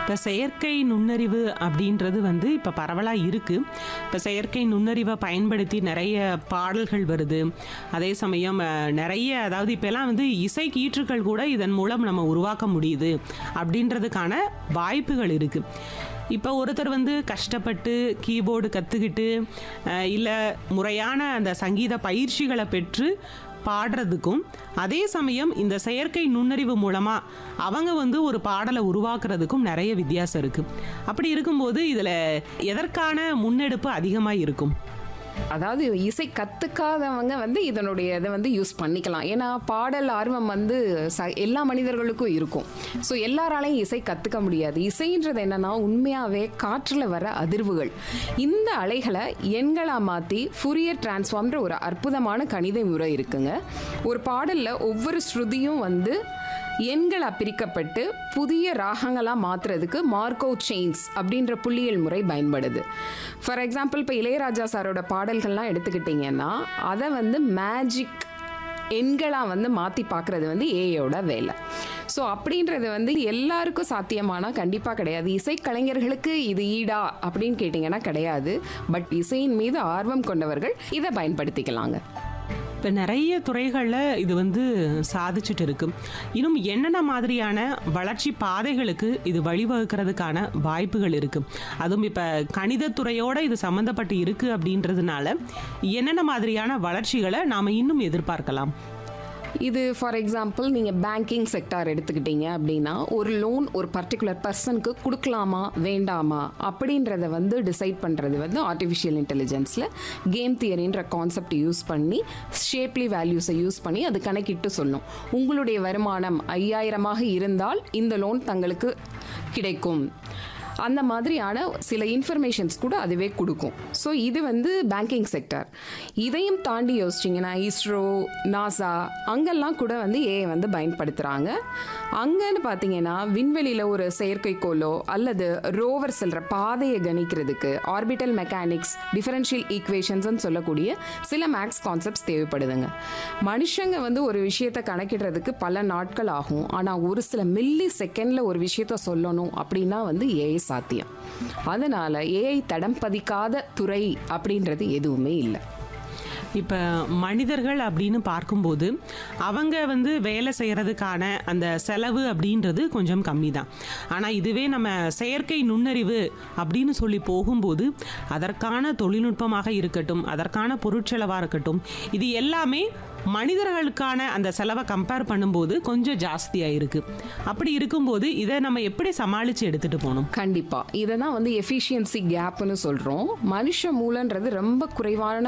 இப்போ செயற்கை நுண்ணறிவு அப்படின்றது வந்து இப்போ பரவலாக இருக்குது இப்போ செயற்கை நுண்ணறிவை பயன்படுத்தி நிறைய பாடல்கள் வருது அதே சமயம் அஹ், நிறைய அதாவது இப்போலாம் வந்து இசை கீற்றுக்கள் கூட இதன் மூலம் நம்ம உருவாக்க முடியுது அப்படின்றதுக்கான வாய்ப்புகள் இருக்குது இப்போ ஒருத்தர் வந்து கஷ்டப்பட்டு கீபோர்டு கற்றுக்கிட்டு இல்லை முறையான அந்த சங்கீத பயிற்சிகளை பெற்று பாடுறதுக்கும் அதே சமயம் இந்த செயற்கை நுண்ணறிவு மூலமாக அவங்க வந்து ஒரு பாடலை உருவாக்குறதுக்கும் நிறைய வித்தியாசம் இருக்குது அப்படி இருக்கும்போது இதில் எதற்கான முன்னெடுப்பு அதிகமாக இருக்கும் அதாவது இசை கத்துக்காதவங்க வந்து இதனுடைய இதை வந்து யூஸ் பண்ணிக்கலாம் ஏன்னா பாடல் ஆர்வம் வந்து ச எல்லா மனிதர்களுக்கும் இருக்கும் ஸோ எல்லாராலையும் இசை கற்றுக்க முடியாது இசைன்றது என்னன்னா உண்மையாகவே காற்றில் வர அதிர்வுகள் இந்த அலைகளை எண்களாக மாற்றி ஃபுரியர் டிரான்ஸ்ஃபார்ம்ன்ற ஒரு அற்புதமான கணித முறை இருக்குங்க ஒரு பாடலில் ஒவ்வொரு ஸ்ருதியும் வந்து எண்களா பிரிக்கப்பட்டு புதிய ராகங்களாக மாற்றுறதுக்கு மார்க்கோ செயின்ஸ் அப்படின்ற புள்ளியியல் முறை பயன்படுது ஃபார் எக்ஸாம்பிள் இப்போ இளையராஜா சாரோட பாடல்கள்லாம் எடுத்துக்கிட்டிங்கன்னா அதை வந்து மேஜிக் எண்களாக வந்து மாற்றி பார்க்குறது வந்து ஏயோட வேலை ஸோ அப்படின்றது வந்து எல்லாருக்கும் சாத்தியமானா கண்டிப்பாக கிடையாது இசைக்கலைஞர்களுக்கு இது ஈடா அப்படின்னு கேட்டிங்கன்னா கிடையாது பட் இசையின் மீது ஆர்வம் கொண்டவர்கள் இதை பயன்படுத்திக்கலாங்க இப்போ நிறைய துறைகளில் இது வந்து சாதிச்சுட்டு இருக்கு இன்னும் என்னென்ன மாதிரியான வளர்ச்சி பாதைகளுக்கு இது வழிவகுக்கிறதுக்கான வாய்ப்புகள் இருக்கு அதுவும் இப்போ கணிதத்துறையோட இது சம்மந்தப்பட்டு இருக்கு அப்படின்றதுனால என்னென்ன மாதிரியான வளர்ச்சிகளை நாம் இன்னும் எதிர்பார்க்கலாம் இது ஃபார் எக்ஸாம்பிள் நீங்கள் பேங்கிங் செக்டார் எடுத்துக்கிட்டீங்க அப்படின்னா ஒரு லோன் ஒரு பர்டிகுலர் பர்சனுக்கு கொடுக்கலாமா வேண்டாமா அப்படின்றத வந்து டிசைட் பண்ணுறது வந்து ஆர்டிஃபிஷியல் இன்டெலிஜென்ஸில் கேம் தியரின்ற கான்செப்ட் யூஸ் பண்ணி ஷேப்லி வேல்யூஸை யூஸ் பண்ணி அது கணக்கிட்டு சொல்லும் உங்களுடைய வருமானம் ஐயாயிரமாக இருந்தால் இந்த லோன் தங்களுக்கு கிடைக்கும் அந்த மாதிரியான சில இன்ஃபர்மேஷன்ஸ் கூட அதுவே கொடுக்கும் ஸோ இது வந்து பேங்கிங் செக்டர் இதையும் தாண்டி யோசிச்சிங்கன்னா இஸ்ரோ நாசா அங்கெல்லாம் கூட வந்து ஏஐ வந்து பயன்படுத்துகிறாங்க அங்கன்னு பார்த்தீங்கன்னா விண்வெளியில் ஒரு செயற்கைக்கோளோ அல்லது ரோவர் செல்ற பாதையை கணிக்கிறதுக்கு ஆர்பிட்டல் மெக்கானிக்ஸ் டிஃபரன்ஷியல் ஈக்குவேஷன்ஸ்னு சொல்லக்கூடிய சில மேக்ஸ் கான்செப்ட்ஸ் தேவைப்படுதுங்க மனுஷங்க வந்து ஒரு விஷயத்தை கணக்கிடுறதுக்கு பல நாட்கள் ஆகும் ஆனால் ஒரு சில மில்லி செகண்டில் ஒரு விஷயத்த சொல்லணும் அப்படின்னா வந்து ஏஐ சாத்தியம் அதனால ஏஐ தடம் பதிக்காத துறை அப்படின்றது எதுவுமே இல்லை இப்போ மனிதர்கள் அப்படின்னு பார்க்கும்போது அவங்க வந்து வேலை செய்கிறதுக்கான அந்த செலவு அப்படின்றது கொஞ்சம் கம்மி தான் ஆனால் இதுவே நம்ம செயற்கை நுண்ணறிவு அப்படின்னு சொல்லி போகும்போது அதற்கான தொழில்நுட்பமாக இருக்கட்டும் அதற்கான பொருட்செலவாக இருக்கட்டும் இது எல்லாமே மனிதர்களுக்கான அந்த செலவை கம்பேர் பண்ணும்போது கொஞ்சம் ஜாஸ்தியாக இருக்கு அப்படி இருக்கும்போது இதை நம்ம எப்படி சமாளித்து எடுத்துகிட்டு போகணும் கண்டிப்பா இதை தான் வந்து எஃபிஷியன்சி கேப்னு சொல்றோம் மனுஷ மூலன்றது ரொம்ப குறைவான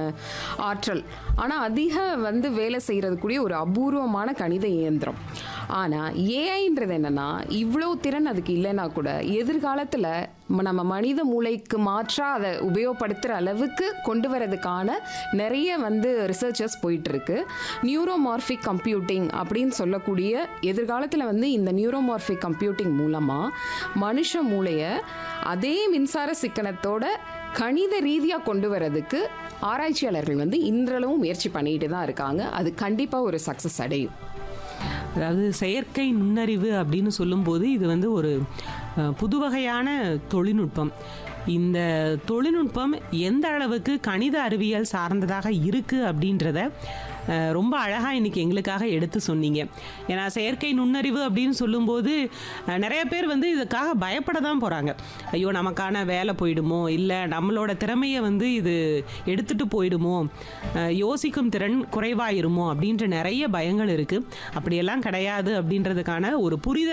ஆற்றல் ஆனா அதிக வந்து வேலை செய்யறதுக்குரிய ஒரு அபூர்வமான கணித இயந்திரம் ஆனா ஏஐன்றது என்னன்னா இவ்வளோ திறன் அதுக்கு இல்லைன்னா கூட எதிர்காலத்துல ம- நம்ம மனித மூளைக்கு மாற்றா அதை உபயோகப்படுத்துகிற அளவுக்கு கொண்டு வரதுக்கான நிறைய வந்து ரிசர்ச்சர்ஸ் போயிட்டு இருக்கு நியூரோமார்பிக் கம்ப்யூட்டிங் அப்படின்னு சொல்லக்கூடிய எதிர்காலத்தில் வந்து இந்த நியூரோமார்பிக் கம்ப்யூட்டிங் மூலமாக மனுஷ மூளையை அதே மின்சார சிக்கனத்தோட கணித ரீதியாக கொண்டு வரதுக்கு ஆராய்ச்சியாளர்கள் வந்து இன்றளவும் முயற்சி பண்ணிட்டு தான் இருக்காங்க அது கண்டிப்பாக ஒரு சக்ஸஸ் அடையும் அதாவது செயற்கை நுண்ணறிவு அப்படின்னு சொல்லும்போது இது வந்து ஒரு அஹ், புது வகையான தொழில்நுட்பம் இந்த தொழில்நுட்பம் எந்த அளவுக்கு கணித அறிவியல் சார்ந்ததாக இருக்கு அப்படின்றத அஹ், ரொம்ப அழகாக இன்னைக்கு எங்களுக்காக எடுத்து சொன்னீங்க ஏன்னா செயற்கை நுண்ணறிவு அப்படின்னு சொல்லும்போது அஹ், நிறைய பேர் வந்து இதுக்காக பயப்பட தான் போகிறாங்க ஐயோ நமக்கான வேலை போயிடுமோ இல்லை நம்மளோட திறமையை வந்து இது எடுத்துட்டு போயிடுமோ அஹ், யோசிக்கும் திறன் குறைவாயிருமோ அப்படின்ற நிறைய பயங்கள் இருக்குது அப்படியெல்லாம் கிடையாது அப்படின்றதுக்கான ஒரு புரிதல்